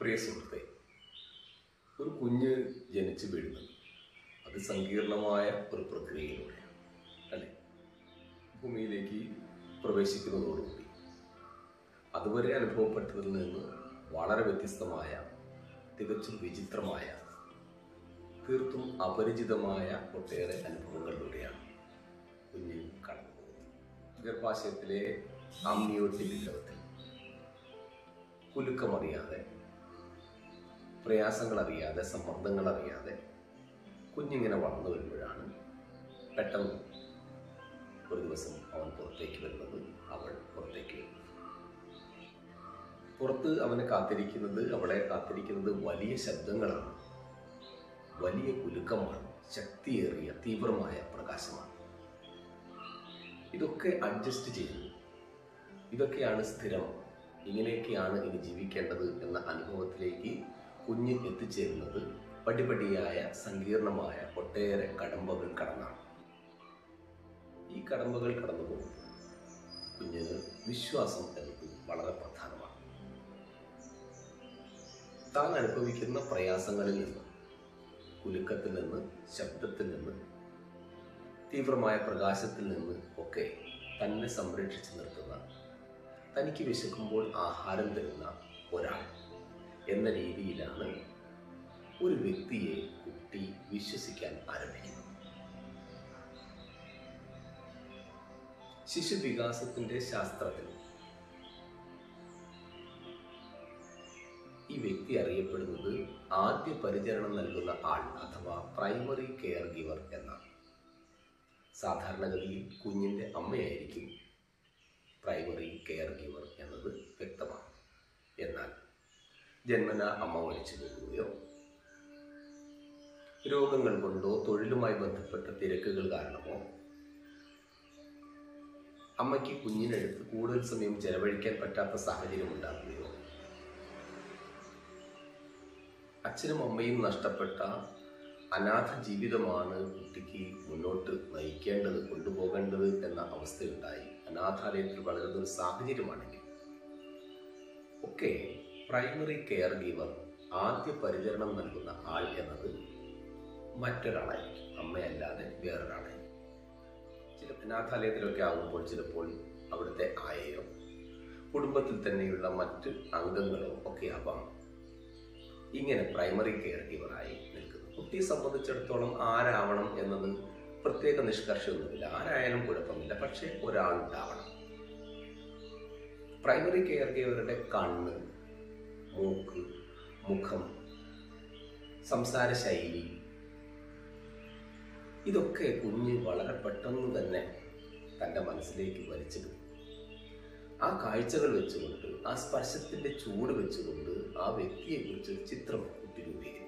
പ്രിയ സുഹൃത്തെ ഒരു കുഞ്ഞ് ജനിച്ചു വീഴുന്നത് അത് സങ്കീർണമായ ഒരു പ്രക്രിയയിലൂടെയാണ് അല്ലേ ഭൂമിയിലേക്ക് പ്രവേശിക്കുന്നതോടുകൂടി അതുവരെ അനുഭവപ്പെട്ടതിൽ നിന്ന് വളരെ വ്യത്യസ്തമായ തികച്ചും വിചിത്രമായ തീർത്തും അപരിചിതമായ ഒട്ടേറെ അനുഭവങ്ങളിലൂടെയാണ് കുഞ്ഞ് കടന്നു പോകുന്നത് ഗർഭാശയത്തിലെ അമ്നിയോട്ടിക് വിഗ്രഹത്തിൽ കുലുക്കമറിയാതെ പ്രയാസങ്ങൾ അറിയാതെ സമ്മർദ്ദങ്ങൾ അറിയാതെ കുഞ്ഞിങ്ങനെ വളർന്നു വരുമ്പോഴാണ് പെട്ടെന്ന് ഒരു ദിവസം അവൻ പുറത്തേക്ക് വരുന്നത് അവൾ പുറത്തേക്ക് വരുന്നത് പുറത്ത് അവനെ കാത്തിരിക്കുന്നത് അവളെ കാത്തിരിക്കുന്നത് വലിയ ശബ്ദങ്ങളാണ് വലിയ കുലുക്കമാണ് ശക്തിയേറിയ തീവ്രമായ പ്രകാശമാണ് ഇതൊക്കെ അഡ്ജസ്റ്റ് ചെയ്തു ഇതൊക്കെയാണ് സ്ഥിരം ഇങ്ങനെയൊക്കെയാണ് ഇനി ജീവിക്കേണ്ടത് എന്ന അനുഭവത്തിലേക്ക് കുഞ്ഞ് എത്തിച്ചേരുന്നത് പടിപടിയായ സങ്കീർണമായ ഒട്ടേറെ കടമ്പകൾ കടന്നാണ് ഈ കടമ്പകൾ കടന്നു പോകുമ്പോൾ കുഞ്ഞിന് വിശ്വാസം എന്നത് വളരെ പ്രധാനമാണ് താൻ അനുഭവിക്കുന്ന പ്രയാസങ്ങളിൽ നിന്ന് കുലുക്കത്തിൽ നിന്ന് ശബ്ദത്തിൽ നിന്ന് തീവ്രമായ പ്രകാശത്തിൽ നിന്ന് ഒക്കെ തന്നെ സംരക്ഷിച്ചു നിർത്തുന്ന തനിക്ക് വിശക്കുമ്പോൾ ആഹാരം തരുന്ന ഒരാൾ എന്ന രീതിയിലാണ് ഒരു വ്യക്തിയെ കുട്ടി വിശ്വസിക്കാൻ ആരംഭിക്കുന്നത് ശിശുവികാസത്തിന്റെ ശാസ്ത്രത്തിൽ ഈ വ്യക്തി അറിയപ്പെടുന്നത് ആദ്യ പരിചരണം നൽകുന്ന ആൾ അഥവാ പ്രൈമറി കെയർ ഗിവർ എന്നാണ് സാധാരണഗതിയിൽ കുഞ്ഞിന്റെ അമ്മയായിരിക്കും പ്രൈമറി കെയർ ഗിവർ എന്നത് വ്യക്തമാണ് എന്നാൽ ജന്മന അമ്മ മരിച്ചു പോകുകയോ രോഗങ്ങൾ കൊണ്ടോ തൊഴിലുമായി ബന്ധപ്പെട്ട തിരക്കുകൾ കാരണമോ അമ്മയ്ക്ക് കുഞ്ഞിനടുത്ത് കൂടുതൽ സമയം ചെലവഴിക്കാൻ പറ്റാത്ത സാഹചര്യം ഉണ്ടാകുകയോ അച്ഛനും അമ്മയും നഷ്ടപ്പെട്ട അനാഥ ജീവിതമാണ് കുട്ടിക്ക് മുന്നോട്ട് നയിക്കേണ്ടത് കൊണ്ടുപോകേണ്ടത് എന്ന അവസ്ഥയുണ്ടായി അനാഥാലയത്തിൽ വളരുന്ന ഒരു സാഹചര്യമാണെങ്കിൽ ഒക്കെ പ്രൈമറി കെയർ ഗീവർ ആദ്യ പരിചരണം നൽകുന്ന ആൾ എന്നത് മറ്റൊരാളായിരിക്കും അമ്മയല്ലാതെ വേറൊരാളായിരിക്കും ചില അനാഥാലയത്തിലൊക്കെ ആകുമ്പോൾ ചിലപ്പോൾ അവിടുത്തെ ആയയോ കുടുംബത്തിൽ തന്നെയുള്ള മറ്റ് അംഗങ്ങളോ ഒക്കെ ആവാം ഇങ്ങനെ പ്രൈമറി കെയർ ഗീവറായി നിൽക്കുന്നു കുട്ടിയെ സംബന്ധിച്ചിടത്തോളം ആരാവണം എന്നത് പ്രത്യേക നിഷ്കർഷമൊന്നുമില്ല ആരായാലും കുഴപ്പമില്ല പക്ഷെ ഒരാളുണ്ടാവണം പ്രൈമറി കെയർ ഗീവറുടെ കണ്ണ് മൂക്ക് മുഖം സംസാര ശൈലി ഇതൊക്കെ കുഞ്ഞ് വളരെ പെട്ടെന്ന് തന്നെ തൻ്റെ മനസ്സിലേക്ക് വലിച്ചിടും ആ കാഴ്ചകൾ വെച്ചുകൊണ്ട് ആ സ്പർശത്തിന്റെ ചൂട് വെച്ചുകൊണ്ട് ആ വ്യക്തിയെ കുറിച്ച് ഒരു ചിത്രം കുട്ടി രൂപീകരിക്കും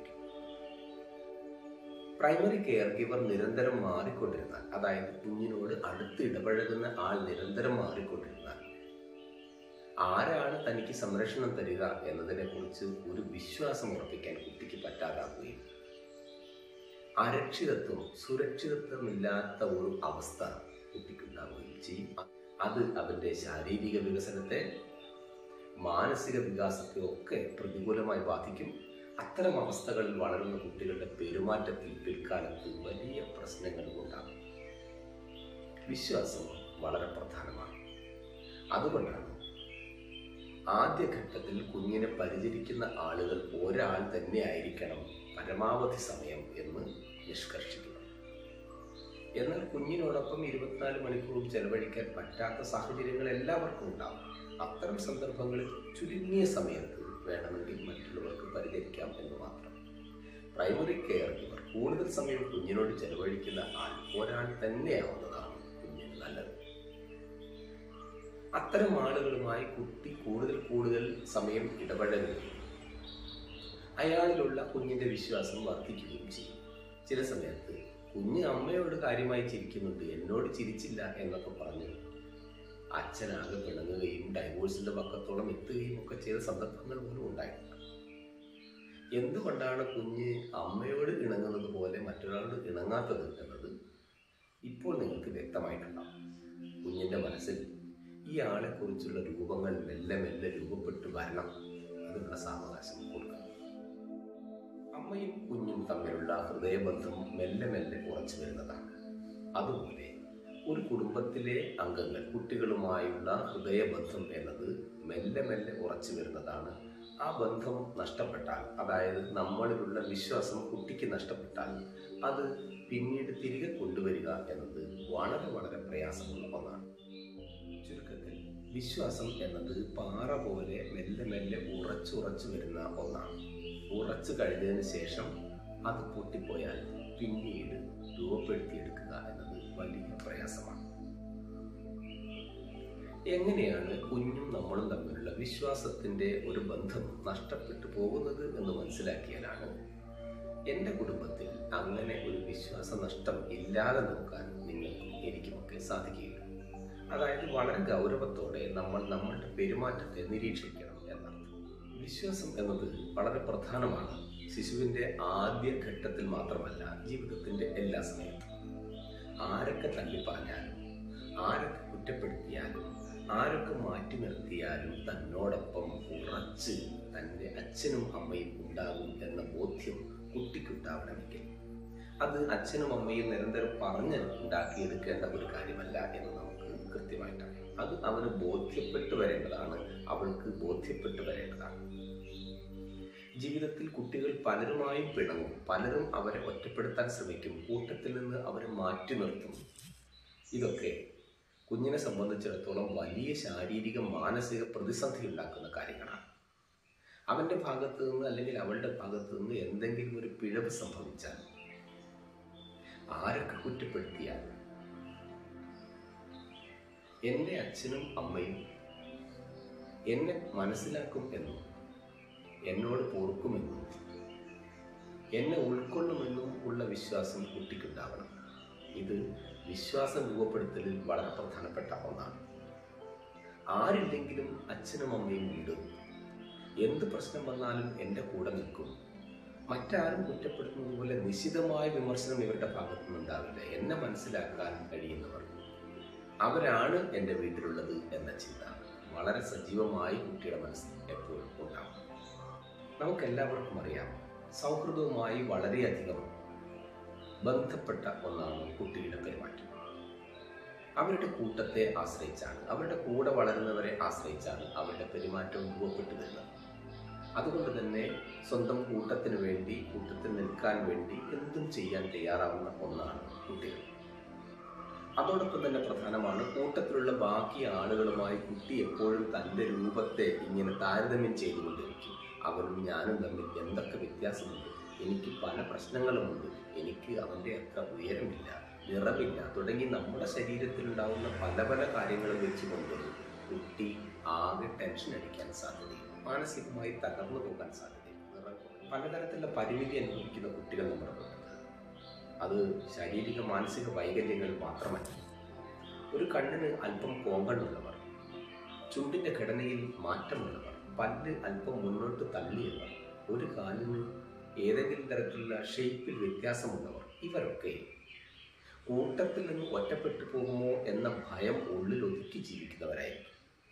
പ്രൈമറി കെയർ ഗിവർ നിരന്തരം മാറിക്കൊണ്ടിരുന്നാൽ അതായത് കുഞ്ഞിനോട് അടുത്ത് ഇടപഴകുന്ന ആൾ നിരന്തരം മാറിക്കൊണ്ടിരുന്നാൽ ആരാണ് തനിക്ക് സംരക്ഷണം തരിക എന്നതിനെ കുറിച്ച് ഒരു വിശ്വാസം ഉറപ്പിക്കാൻ കുട്ടിക്ക് പറ്റാതാകുകയും അരക്ഷിതത്വം സുരക്ഷിതത്വമില്ലാത്ത ഒരു അവസ്ഥ കുട്ടിക്കുണ്ടാവുകയും ചെയ്യും അത് അവന്റെ ശാരീരിക വികസനത്തെ മാനസിക വികാസത്തെ ഒക്കെ പ്രതികൂലമായി ബാധിക്കും അത്തരം അവസ്ഥകളിൽ വളരുന്ന കുട്ടികളുടെ പെരുമാറ്റത്തിൽ പിൽക്കാലത്ത് വലിയ പ്രശ്നങ്ങൾ ഉണ്ടാകും വിശ്വാസം വളരെ പ്രധാനമാണ് അതുകൊണ്ടാണ് ആദ്യഘട്ടത്തിൽ കുഞ്ഞിനെ പരിചരിക്കുന്ന ആളുകൾ ഒരാൾ തന്നെ ആയിരിക്കണം പരമാവധി സമയം എന്ന് നിഷ്കർഷിക്കുന്നു എന്നാൽ കുഞ്ഞിനോടൊപ്പം ഇരുപത്തിനാല് മണിക്കൂറും ചെലവഴിക്കാൻ പറ്റാത്ത സാഹചര്യങ്ങൾ എല്ലാവർക്കും ഉണ്ടാവും അത്തരം സന്ദർഭങ്ങളിൽ ചുരുങ്ങിയ സമയത്ത് വേണമെങ്കിൽ മറ്റുള്ളവർക്ക് പരിചരിക്കാം എന്ന് മാത്രം പ്രൈമറി കെയർ ഗിവർ കൂടുതൽ സമയം കുഞ്ഞിനോട് ചെലവഴിക്കുന്ന ആൾ ഒരാൾ തന്നെയാവുന്നതാണ് കുഞ്ഞിന് നല്ലത് അത്തരം ആളുകളുമായി കുട്ടി കൂടുതൽ കൂടുതൽ സമയം ഇടപഴകുകയും അയാളിലുള്ള കുഞ്ഞിന്റെ വിശ്വാസം വർദ്ധിക്കുകയും ചെയ്യും ചില സമയത്ത് കുഞ്ഞ് അമ്മയോട് കാര്യമായി ചിരിക്കുന്നുണ്ട് എന്നോട് ചിരിച്ചില്ല എന്നൊക്കെ പറഞ്ഞ് അച്ഛനാകെ പിണങ്ങുകയും ഡൈവോഴ്സിന്റെ പക്കത്തോളം എത്തുകയും ഒക്കെ ചെയ്ത സന്ദർഭങ്ങൾ പോലും ഉണ്ടായിട്ടുണ്ട് എന്തുകൊണ്ടാണ് കുഞ്ഞ് അമ്മയോട് ഇണങ്ങുന്നത് പോലെ മറ്റൊരാളോട് ഇണങ്ങാത്തത് എന്നത് ഇപ്പോൾ നിങ്ങൾക്ക് വ്യക്തമായിട്ടുണ്ടാവും കുഞ്ഞിന്റെ മനസ്സിൽ ഈ ആളെക്കുറിച്ചുള്ള രൂപങ്ങൾ മെല്ലെ മെല്ലെ രൂപപ്പെട്ടു വരണം അതിനുള്ള സാവകാശം കൊടുക്കണം അമ്മയും കുഞ്ഞും തമ്മിലുള്ള ഹൃദയബന്ധം മെല്ലെ മെല്ലെ ഉറച്ചു വരുന്നതാണ് അതുപോലെ ഒരു കുടുംബത്തിലെ അംഗങ്ങൾ കുട്ടികളുമായുള്ള ഹൃദയബന്ധം എന്നത് മെല്ലെ മെല്ലെ ഉറച്ചു വരുന്നതാണ് ആ ബന്ധം നഷ്ടപ്പെട്ടാൽ അതായത് നമ്മളിലുള്ള വിശ്വാസം കുട്ടിക്ക് നഷ്ടപ്പെട്ടാൽ അത് പിന്നീട് തിരികെ കൊണ്ടുവരിക എന്നത് വളരെ വളരെ പ്രയാസമുള്ള ഒന്നാണ് ചുരുക്കത്തിൽ വിശ്വാസം എന്നത് പാറ പോലെ മെല്ലെ മെല്ലെ ഉറച്ചുറച്ചു വരുന്ന ഒന്നാണ് ഉറച്ചു കഴിഞ്ഞതിന് ശേഷം അത് പൊട്ടിപ്പോയാൽ പിന്നീട് രൂപപ്പെടുത്തിയെടുക്കുക എന്നത് വലിയ പ്രയാസമാണ് എങ്ങനെയാണ് കുഞ്ഞും നമ്മളും തമ്മിലുള്ള വിശ്വാസത്തിന്റെ ഒരു ബന്ധം നഷ്ടപ്പെട്ടു പോകുന്നത് എന്ന് മനസ്സിലാക്കിയാലാണ് എൻ്റെ കുടുംബത്തിൽ അങ്ങനെ ഒരു വിശ്വാസ നഷ്ടം ഇല്ലാതെ നോക്കാൻ നിങ്ങൾക്കും എനിക്കുമൊക്കെ സാധിക്കുകയുള്ളൂ അതായത് വളരെ ഗൗരവത്തോടെ നമ്മൾ നമ്മളുടെ പെരുമാറ്റത്തെ നിരീക്ഷിക്കണം എന്നർത്ഥം വിശ്വാസം എന്നത് വളരെ പ്രധാനമാണ് ശിശുവിൻ്റെ ആദ്യ ഘട്ടത്തിൽ മാത്രമല്ല ജീവിതത്തിൻ്റെ എല്ലാ സമയത്തും ആരൊക്കെ തള്ളിപ്പറഞ്ഞാലും ആരൊക്കെ കുറ്റപ്പെടുത്തിയാലും ആരൊക്കെ മാറ്റി നിർത്തിയാലും തന്നോടൊപ്പം ഉറച്ച് തൻ്റെ അച്ഛനും അമ്മയും ഉണ്ടാകും എന്ന ബോധ്യം കുട്ടിക്കുണ്ടാവണമെങ്കിൽ അത് അച്ഛനും അമ്മയും നിരന്തരം പറഞ്ഞ് ഉണ്ടാക്കിയെടുക്കേണ്ട ഒരു കാര്യമല്ല എന്ന് നമുക്ക് കൃത്യമായിട്ടറിയാം അത് അവന് ബോധ്യപ്പെട്ടു വരേണ്ടതാണ് അവൾക്ക് ബോധ്യപ്പെട്ടു വരേണ്ടതാണ് ജീവിതത്തിൽ കുട്ടികൾ പലരുമായും പിണങ്ങും പലരും അവരെ ഒറ്റപ്പെടുത്താൻ ശ്രമിക്കും കൂട്ടത്തിൽ നിന്ന് അവരെ മാറ്റി നിർത്തും ഇതൊക്കെ കുഞ്ഞിനെ സംബന്ധിച്ചിടത്തോളം വലിയ ശാരീരിക മാനസിക പ്രതിസന്ധി ഉണ്ടാക്കുന്ന കാര്യങ്ങളാണ് അവന്റെ ഭാഗത്ത് നിന്ന് അല്ലെങ്കിൽ അവളുടെ ഭാഗത്ത് നിന്ന് എന്തെങ്കിലും ഒരു പിഴവ് സംഭവിച്ചാൽ ആരൊക്കെ കുറ്റപ്പെടുത്തിയാൽ എൻ്റെ അച്ഛനും അമ്മയും എന്നെ മനസ്സിലാക്കും എന്നും എന്നോട് പൊറുക്കുമെന്നും എന്നെ ഉൾക്കൊള്ളുമെന്നും ഉള്ള വിശ്വാസം കുട്ടിക്കുണ്ടാവണം ഇത് വിശ്വാസം രൂപപ്പെടുത്തലിൽ വളരെ പ്രധാനപ്പെട്ട ഒന്നാണ് ആരില്ലെങ്കിലും അച്ഛനും അമ്മയും വീടും എന്ത് പ്രശ്നം വന്നാലും എൻ്റെ കൂടെ നിൽക്കും മറ്റാരും കുറ്റപ്പെടുത്തുന്നത് പോലെ നിശിതമായ വിമർശനം ഇവരുടെ ഭാഗത്തു നിന്നുണ്ടാവില്ല എന്നെ മനസ്സിലാക്കാൻ കഴിയുന്നവർ അവരാണ് എൻ്റെ വീട്ടിലുള്ളത് എന്ന ചിന്ത വളരെ സജീവമായി കുട്ടിയുടെ മനസ്സിൽ എപ്പോഴും ഉണ്ടാവും നമുക്കെല്ലാവർക്കും അറിയാം സൗഹൃദവുമായി വളരെയധികം ബന്ധപ്പെട്ട ഒന്നാണ് കുട്ടിയുടെ പെരുമാറ്റം അവരുടെ കൂട്ടത്തെ ആശ്രയിച്ചാണ് അവരുടെ കൂടെ വളരുന്നവരെ ആശ്രയിച്ചാണ് അവരുടെ പെരുമാറ്റം രൂപപ്പെട്ടു വരുന്നത് അതുകൊണ്ട് തന്നെ സ്വന്തം കൂട്ടത്തിന് വേണ്ടി കൂട്ടത്തിൽ നിൽക്കാൻ വേണ്ടി എന്തും ചെയ്യാൻ തയ്യാറാവുന്ന ഒന്നാണ് കുട്ടികൾ അതോടൊപ്പം തന്നെ പ്രധാനമാണ് കൂട്ടത്തിലുള്ള ബാക്കി ആളുകളുമായി കുട്ടി എപ്പോഴും തൻ്റെ രൂപത്തെ ഇങ്ങനെ താരതമ്യം ചെയ്തുകൊണ്ടിരിക്കും അവനും ഞാനും തമ്മിൽ എന്തൊക്കെ വ്യത്യാസമുണ്ട് എനിക്ക് പല പ്രശ്നങ്ങളുമുണ്ട് എനിക്ക് അവൻ്റെ അത്ര ഉയരമില്ല നിറമില്ല തുടങ്ങി നമ്മുടെ ശരീരത്തിലുണ്ടാവുന്ന പല പല കാര്യങ്ങളും വെച്ചുകൊണ്ട് കുട്ടി ആകെ ടെൻഷൻ അടിക്കാൻ സാധ്യതയും മാനസികമായി തകർന്നു പോകാൻ സാധ്യതയും നിറം കുറയും. പലതരത്തിലുള്ള പരിമിതി അനുഭവിക്കുന്ന കുട്ടികൾ നമ്മുടെ കൂട്ടത്തിൽ അത് ശാരീരിക മാനസിക വൈകല്യങ്ങൾ മാത്രമല്ല ഒരു കണ്ണിന് അല്പം കോങ്കണ്ണുള്ളവർ ചുണ്ടിന്റെ ഘടനയിൽ മാറ്റമുള്ളവർ പല്ല് അല്പം മുന്നോട്ട് തള്ളിയവർ ഒരു കാലിന് ഏതെങ്കിലും തരത്തിലുള്ള ഷേപ്പിൽ വ്യത്യാസമുള്ളവർ ഇവരൊക്കെ കൂട്ടത്തിൽ നിന്ന് ഒറ്റപ്പെട്ടു പോകുമോ എന്ന ഭയം ഉള്ളിൽ ഒതുക്കി ജീവിക്കുന്നവരായിരിക്കും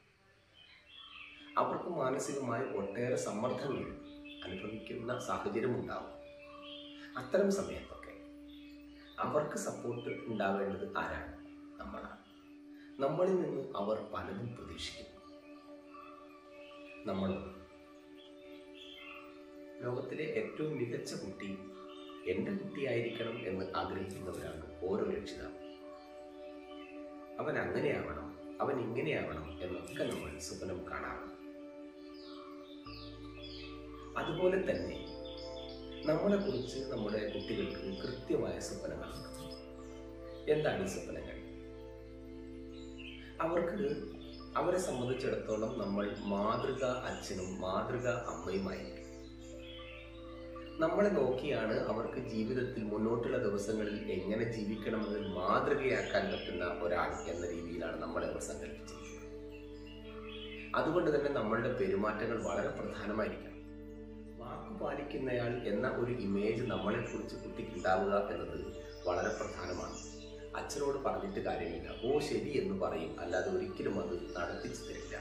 അവർക്ക് മാനസികമായി ഒട്ടേറെ സമ്മർദ്ദങ്ങൾ അനുഭവിക്കുന്ന സാഹചര്യം ഉണ്ടാവും അത്തരം സമയത്തൊക്കെ അവർക്ക് സപ്പോർട്ട് ഉണ്ടാവേണ്ടത് ആരാണ് നമ്മളാണ് നമ്മളിൽ നിന്ന് അവർ പലതും പ്രതീക്ഷിക്കുന്നു നമ്മൾ ലോകത്തിലെ ഏറ്റവും മികച്ച കുട്ടി എൻ്റെ കുട്ടിയായിരിക്കണം എന്ന് ആഗ്രഹിക്കുന്നവരാണ് ഓരോ രക്ഷിതാവും അവൻ അങ്ങനെയാവണം അവൻ ഇങ്ങനെയാവണം എന്നൊക്കെ നമ്മൾ സ്വപ്നം കാണാറുണ്ട് അതുപോലെ തന്നെ നമ്മളെ കുറിച്ച് നമ്മുടെ കുട്ടികൾക്ക് കൃത്യമായ സ്വപ്നങ്ങളുണ്ട് എന്താണ് ഈ സ്വപ്നങ്ങൾ അവർക്ക് അവരെ സംബന്ധിച്ചിടത്തോളം നമ്മൾ മാതൃക അച്ഛനും മാതൃക അമ്മയുമായിരിക്കും നമ്മളെ നോക്കിയാണ് അവർക്ക് ജീവിതത്തിൽ മുന്നോട്ടുള്ള ദിവസങ്ങളിൽ എങ്ങനെ ജീവിക്കണമെന്ന് മാതൃകയാക്കാൻ പറ്റുന്ന ഒരാൾ എന്ന രീതിയിലാണ് നമ്മളെ അവർ സങ്കല്പിച്ചിരിക്കുന്നത് അതുകൊണ്ട് തന്നെ നമ്മളുടെ പെരുമാറ്റങ്ങൾ വളരെ പ്രധാനമായിരിക്കണം വാക്ക് പാലിക്കുന്നയാൾ എന്ന ഒരു ഇമേജ് നമ്മളെ കുറിച്ച് കുട്ടിക്ക് ഉണ്ടാവുക എന്നത് വളരെ പ്രധാനമാണ് അച്ഛനോട് പറഞ്ഞിട്ട് കാര്യമില്ല ഓ ശരി എന്ന് പറയും അല്ലാതെ ഒരിക്കലും അത് നടത്തിച്ചു തരില്ല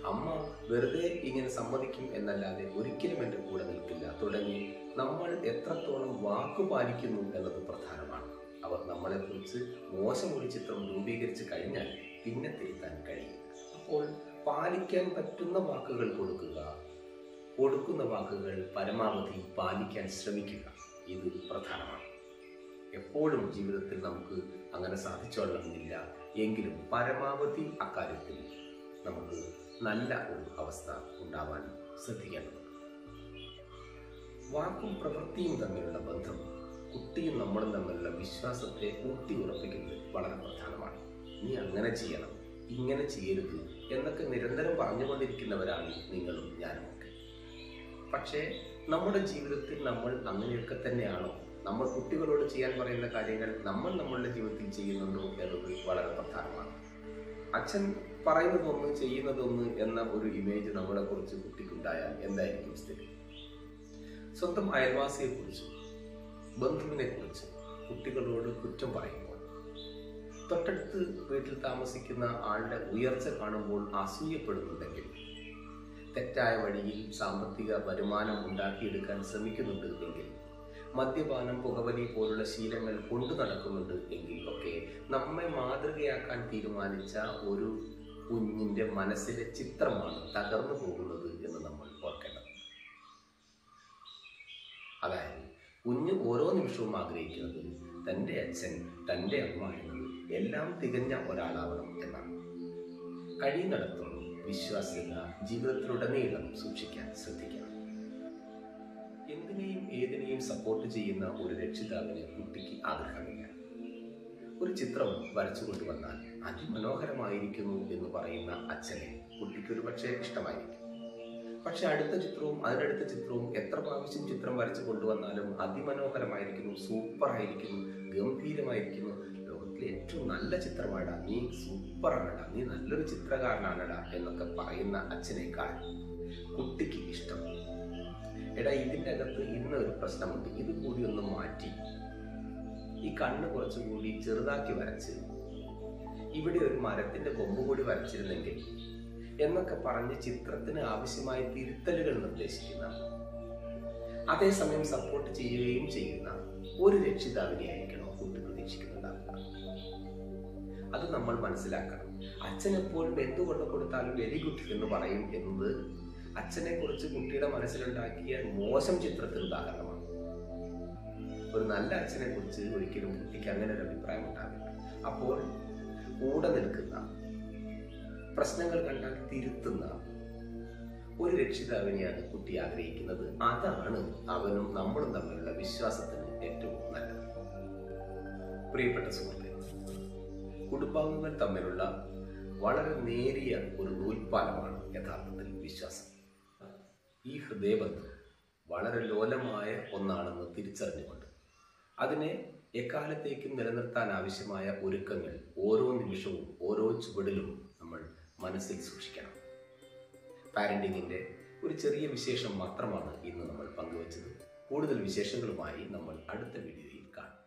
അമ്മ വെറുതെ ഇങ്ങനെ സമ്മതിക്കും എന്നല്ലാതെ ഒരിക്കലും എൻ്റെ കൂടെ നിൽക്കില്ല തുടങ്ങി നമ്മൾ എത്രത്തോളം വാക്കു പാലിക്കുന്നു എന്നത് പ്രധാനമാണ് അവർ നമ്മളെക്കുറിച്ച് മോശം ഒരു ചിത്രം രൂപീകരിച്ച് കഴിഞ്ഞാൽ പിന്നെ തിരുത്താൻ കഴിയും അപ്പോൾ പാലിക്കാൻ പറ്റുന്ന വാക്കുകൾ കൊടുക്കുക കൊടുക്കുന്ന വാക്കുകൾ പരമാവധി പാലിക്കാൻ ശ്രമിക്കുക ഇത് പ്രധാനമാണ് എപ്പോഴും ജീവിതത്തിൽ നമുക്ക് അങ്ങനെ സാധിച്ചോളണമെന്നില്ല എങ്കിലും പരമാവധി അക്കാര്യത്തിൽ നമുക്ക് നല്ല ഒരു അവസ്ഥ ഉണ്ടാവാൻ ശ്രദ്ധിക്കേണ്ടതുണ്ട് വാക്കും പ്രവൃത്തിയും തമ്മിലുള്ള ബന്ധം കുട്ടിയും നമ്മളും തമ്മിലുള്ള വിശ്വാസത്തെ ഊട്ടി ഉറപ്പിക്കുന്നത് വളരെ പ്രധാനമാണ് നീ അങ്ങനെ ചെയ്യണം ഇങ്ങനെ ചെയ്യരുത് എന്നൊക്കെ നിരന്തരം പറഞ്ഞുകൊണ്ടിരിക്കുന്നവരാണ് നിങ്ങളും ഞാനും ഒക്കെ പക്ഷേ നമ്മുടെ ജീവിതത്തിൽ നമ്മൾ അങ്ങനെയൊക്കെ തന്നെയാണോ നമ്മൾ കുട്ടികളോട് ചെയ്യാൻ പറയുന്ന കാര്യങ്ങൾ നമ്മൾ നമ്മളുടെ ജീവിതത്തിൽ ചെയ്യുന്നുണ്ടോ എന്നത് വളരെ പ്രധാനമാണ് അച്ഛൻ പറയുന്നതൊന്ന് ചെയ്യുന്നതൊന്ന് എന്ന ഒരു ഇമേജ് നമ്മളെ കുറിച്ച് കുട്ടിക്കുണ്ടായാൽ എന്തായിരിക്കും സ്ഥിതി സ്വന്തം അയൽവാസിയെ കുറിച്ച് ബന്ധുവിനെ കുറിച്ച് കുട്ടികളോട് കുറ്റം പറയുമ്പോൾ തൊട്ടടുത്ത് വീട്ടിൽ താമസിക്കുന്ന ആളുടെ ഉയർച്ച കാണുമ്പോൾ അസൂയപ്പെടുന്നുണ്ടെങ്കിൽ തെറ്റായ വഴിയിൽ സാമ്പത്തിക വരുമാനം ഉണ്ടാക്കിയെടുക്കാൻ ശ്രമിക്കുന്നുണ്ട് എങ്കിൽ മദ്യപാനം പുകവലി പോലുള്ള ശീലങ്ങൾ കൊണ്ടു നടക്കുന്നുണ്ട് എങ്കിൽ ഒക്കെ നമ്മെ മാതൃകയാക്കാൻ തീരുമാനിച്ച ഒരു കുഞ്ഞിന്റെ മനസ്സിലെ ചിത്രമാണ് തകർന്നു പോകുന്നത് എന്ന് നമ്മൾ ഓർക്കേണ്ടത് അതായത് കുഞ്ഞ് ഓരോ നിമിഷവും ആഗ്രഹിക്കുന്നത് തൻ്റെ അച്ഛൻ തൻ്റെ അമ്മ എന്നത് എല്ലാം തികഞ്ഞ ഒരാളാവണം എന്നാണ് കഴിയുന്നിടത്തോളം വിശ്വാസ്യത ജീവിതത്തിലുടനീളം സൂക്ഷിക്കാൻ ശ്രദ്ധിക്കണം എന്തിനേയും ഏതിനെയും സപ്പോർട്ട് ചെയ്യുന്ന ഒരു രക്ഷിതാവിന് കുട്ടിക്ക് ആഗ്രഹമില്ല ഒരു ചിത്രം വരച്ചു കൊണ്ടുവന്നാൽ അതിമനോഹരമായിരിക്കുന്നു എന്ന് പറയുന്ന അച്ഛനെ കുട്ടിക്ക് ഒരു പക്ഷേ ഇഷ്ടമായിരിക്കും പക്ഷെ അടുത്ത ചിത്രവും അതിനടുത്ത ചിത്രവും എത്ര പ്രാവശ്യം ചിത്രം വരച്ചു കൊണ്ടുവന്നാലും അതിമനോഹരമായിരിക്കുന്നു സൂപ്പർ ആയിരിക്കുന്നു ഗംഭീരമായിരിക്കുന്നു ലോകത്തിലെ ഏറ്റവും നല്ല ചിത്രമാടാ നീ സൂപ്പറാണടാ നീ നല്ലൊരു ചിത്രകാരനാണടാ എന്നൊക്കെ പറയുന്ന അച്ഛനേക്കാൾ കുട്ടിക്ക് ഇഷ്ടം എടാ ഇതിൻ്റെ അകത്ത് ഇന്ന് ഒരു പ്രശ്നമുണ്ട് ഇത് കൂടി ഒന്ന് മാറ്റി ഈ കണ്ണ് കുറച്ചുകൂടി ചെറുതാക്കി വരച്ച് ഇവിടെ ഒരു മരത്തിന്റെ കൊമ്പ് കൂടി വരച്ചിരുന്നെങ്കിൽ എന്നൊക്കെ പറഞ്ഞ് ചിത്രത്തിന് ആവശ്യമായ തിരുത്തലുകൾ നിർദ്ദേശിക്കുന്ന അതേസമയം സപ്പോർട്ട് ചെയ്യുകയും ചെയ്യുന്ന ഒരു രക്ഷിതാവിനെ ആയിരിക്കണം കുട്ടി പ്രതീക്ഷിക്കുന്നുണ്ടാവുക അത് നമ്മൾ മനസ്സിലാക്കണം അച്ഛൻ എപ്പോഴും എന്തുകൊണ്ട് കൊടുത്താലും വെരി ഗുഡ് എന്ന് പറയും എന്നത് അച്ഛനെ കുറിച്ച് കുട്ടിയുടെ മനസ്സിലുണ്ടാക്കിയ മോശം ചിത്രത്തിന് ഉദാഹരണമാണ് ഒരു നല്ല അച്ഛനെ കുറിച്ച് ഒരിക്കലും കുട്ടിക്ക് അങ്ങനെ ഒരു അഭിപ്രായം ഉണ്ടാവില്ല അപ്പോൾ കൂടെ നിൽക്കുന്ന പ്രശ്നങ്ങൾ കണ്ടാൽ തിരുത്തുന്ന ഒരു രക്ഷിതാവിനെയാണ് കുട്ടി ആഗ്രഹിക്കുന്നത് അതാണ് അവനും നമ്മളും തമ്മിലുള്ള വിശ്വാസത്തിന് ഏറ്റവും നല്ലത് പ്രിയപ്പെട്ട സുഹൃത്തെ കുടുംബാംഗങ്ങൾ തമ്മിലുള്ള വളരെ നേരിയ ഒരു നൂൽപ്പാലമാണ് യഥാർത്ഥത്തിൽ വിശ്വാസം ഈ ഹൃദയബന്ധം വളരെ ലോലമായ ഒന്നാണെന്ന് തിരിച്ചറിഞ്ഞുകൊണ്ട് അതിനെ എക്കാലത്തേക്കും നിലനിർത്താൻ ആവശ്യമായ ഒരുക്കങ്ങൾ ഓരോ നിമിഷവും ഓരോ ചുവടിലും നമ്മൾ മനസ്സിൽ സൂക്ഷിക്കണം പാരന്റിങ്ങിൻ്റെ ഒരു ചെറിയ വിശേഷം മാത്രമാണ് ഇന്ന് നമ്മൾ പങ്കുവച്ചത് കൂടുതൽ വിശേഷങ്ങളുമായി നമ്മൾ അടുത്ത വീഡിയോയിൽ കാണാം